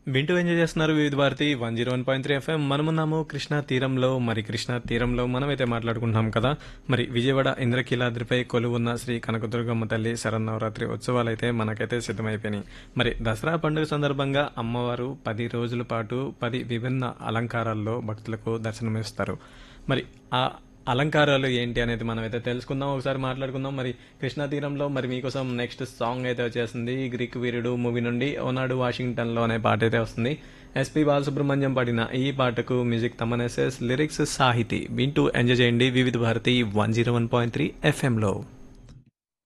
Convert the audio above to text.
వింటూ ఎంజాయ్ చేస్తున్నారు Vividh Bharati one zero one point three FM మనమున్నాము కృష్ణా తీరంలో మరి కృష్ణా తీరంలో మనమైతే మాట్లాడుకుంటున్నాం కదా మరి విజయవాడ ఇంద్రకీలాద్రిపై కొలువున్న శ్రీ కనకదుర్గమ్మ తల్లి శరన్నవరాత్రి ఉత్సవాలు అయితే మనకైతే సిద్ధమైపోయినాయి మరి దసరా పండుగ సందర్భంగా అమ్మవారు పది రోజుల పాటు పది విభిన్న అలంకారాల్లో భక్తులకు దర్శనమిస్తారు మరి ఆ అలంకారాలు ఏంటి అనేది మనం అయితే తెలుసుకుందాం ఒకసారి మాట్లాడుకుందాం మరి కృష్ణా తీరంలో మరి మీకోసం నెక్స్ట్ సాంగ్ అయితే వచ్చేసింది గ్రీక్ వీరుడు మూవీ నుండి ఓనాడు వాషింగ్టన్ లో అనే పాట అయితే వస్తుంది ఎస్పి బాలసుబ్రహ్మణ్యం పాడిన ఈ పాటకు మ్యూజిక్ తమన్ ఎస్ఎస్ లిరిక్స్ సాహితీ వింటూ ఎంజాయ్ చేయండి Vividh Bharati one zero one point three ఎఫ్ఎంలో